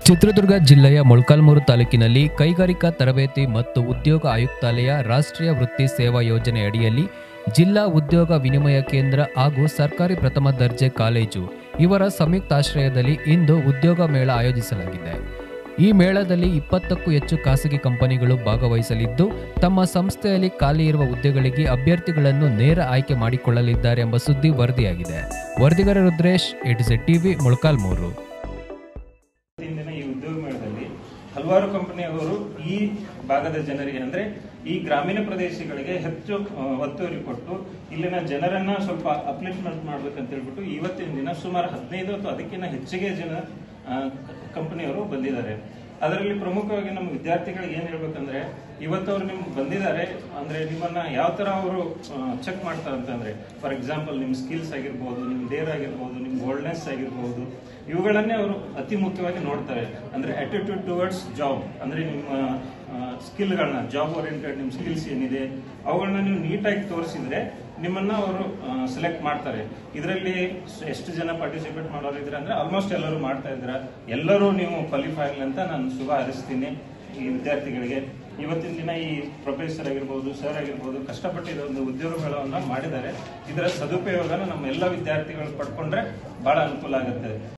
ಚಿತ್ರದುರ್ಗ ಜಿಲ್ಲೆಯ ಮೊಳಕಾಲ್ಮೂರು ತಾಲೂಕಿನಲ್ಲಿ ಕೈಗಾರಿಕಾ ತರಬೇತಿ ಮತ್ತು ಉದ್ಯೋಗ ಆಯುಕ್ತಾಲಯ ರಾಷ್ಟ್ರೀಯ ವೃತ್ತಿ ಸೇವಾ ಯೋಜನೆ ಅಡಿಯಲ್ಲಿ ಜಿಲ್ಲಾ ಉದ್ಯೋಗ ವಿನಿಮಯ ಕೇಂದ್ರ ಹಾಗೂ ಸರ್ಕಾರಿ ಪ್ರಥಮ ದರ್ಜೆ ಕಾಲೇಜು ಇವರ ಸಂಯುಕ್ತಾಶ್ರಯದಲ್ಲಿ ಇಂದು ಉದ್ಯೋಗ ಮೇಳ ಆಯೋಜಿಸಲಾಗಿದೆ ಈ ಮೇಳದಲ್ಲಿ ಇಪ್ಪತ್ತಕ್ಕೂ ಹೆಚ್ಚು ಖಾಸಗಿ ಕಂಪನಿಗಳು ಭಾಗವಹಿಸಲಿದ್ದು ತಮ್ಮ ಸಂಸ್ಥೆಯಲ್ಲಿ ಖಾಲಿ ಇರುವ ಹುದ್ದೆಗಳಿಗೆ ಅಭ್ಯರ್ಥಿಗಳನ್ನು ನೇರ ಆಯ್ಕೆ ಮಾಡಿಕೊಳ್ಳಲಿದ್ದಾರೆ ಎಂಬ ಸುದ್ದಿ ವರದಿಯಾಗಿದೆ ವರದಿಗಾರ ರುದ್ರೇಶ್ ಎಟಿಸೆಡ್ ಟಿವಿ ಮೊಳಕಾಲ್ಮೂರು ಇಂದಿನ ಈ ಉದ್ಯೋಗ ಮೇಳದಲ್ಲಿ ಹಲವಾರು ಕಂಪನಿಯವರು ಈ ಭಾಗದ ಜನರಿಗೆ ಅಂದ್ರೆ ಈ ಗ್ರಾಮೀಣ ಪ್ರದೇಶಗಳಿಗೆ ಹೆಚ್ಚು ಆ, ಒತ್ತುವರಿ ಕೊಟ್ಟು ಇಲ್ಲಿನ ಜನರನ್ನ ಸ್ವಲ್ಪ ಅಪ್ಲಿಟ್ಮೆಂಟ್ ಮಾಡ್ಬೇಕಂತ ಹೇಳ್ಬಿಟ್ಟು ಇವತ್ತಿನ ದಿನ ಸುಮಾರು ಹದಿನೈದು ಅಥವಾ ಅದಕ್ಕಿಂತ ಹೆಚ್ಚಿಗೆ ಜನ ಆ, ಕಂಪನಿಯವರು ಬಂದಿದ್ದಾರೆ ಅದರಲ್ಲಿ ಪ್ರಮುಖವಾಗಿ ನಮ್ಮ ವಿದ್ಯಾರ್ಥಿಗಳಿಗೆ ಏನ್ ಹೇಳ್ಬೇಕಂದ್ರೆ ಇವತ್ತು ಅವ್ರು ನಿಮ್ಗೆ ಬಂದಿದ್ದಾರೆ ಅಂದ್ರೆ ನಿಮ್ಮನ್ನ ಯಾವ ತರ ಅವರು ಚೆಕ್ ಮಾಡ್ತಾರೆ ಅಂತಂದ್ರೆ ಫಾರ್ ಎಕ್ಸಾಂಪಲ್ ನಿಮ್ ಸ್ಕಿಲ್ಸ್ ಆಗಿರ್ಬೋದು ನಿಮ್ ಡೇರ್ ಆಗಿರ್ಬೋದು ನಿಮ್ ಬೋಲ್ಡ್ನೆಸ್ ಆಗಿರ್ಬೋದು ಇವುಗಳನ್ನೇ ಅವರು ಅತಿ ಮುಖ್ಯವಾಗಿ ನೋಡ್ತಾರೆ ಅಂದ್ರೆ ಅಟಿಟ್ಯೂಡ್ ಟುವರ್ಡ್ಸ್ ಜಾಬ್ ಅಂದ್ರೆ ನಿಮ್ಮ ಸ್ಕಿಲ್ಗಳನ್ನ ಜಾಬ್ ಓರಿಯೆಂಟೆಡ್ ನಿಮ್ಮ ಸ್ಕಿಲ್ಸ್ ಏನಿದೆ ಅವುಗಳನ್ನ ನೀವು ನೀಟಾಗಿ ತೋರಿಸಿದ್ರೆ ನಿಮ್ಮನ್ನ ಅವರು ಸೆಲೆಕ್ಟ್ ಮಾಡ್ತಾರೆ ಇದರಲ್ಲಿ ಎಷ್ಟು ಜನ ಪಾರ್ಟಿಸಿಪೇಟ್ ಮಾಡೋರು ಇದ್ರೆ ಅಂದ್ರೆ ಆಲ್ಮೋಸ್ಟ್ ಎಲ್ಲರೂ ಮಾಡ್ತಾ ಇದ್ರ ಎಲ್ಲರೂ ನೀವು ಕ್ವಾಲಿಫೈ ಆಗಲಿ ಅಂತ ನಾನು ಶುಭ ಹಾರೈಸ್ತೀನಿ ಈ ವಿದ್ಯಾರ್ಥಿಗಳಿಗೆ ಇವತ್ತಿನ ದಿನ ಈ ಪ್ರೊಫೆಸರ್ ಆಗಿರ್ಬೋದು ಸರ್ ಆಗಿರ್ಬೋದು ಕಷ್ಟಪಟ್ಟು ಇದೊಂದು ಉದ್ಯೋಗ ಮೇಳವನ್ನ ಮಾಡಿದ್ದಾರೆ ಇದರ ಸದುಪಯೋಗನ ನಮ್ಮ ಎಲ್ಲ ವಿದ್ಯಾರ್ಥಿಗಳು ಪಡ್ಕೊಂಡ್ರೆ ಬಹಳ ಅನುಕೂಲ ಆಗುತ್ತೆ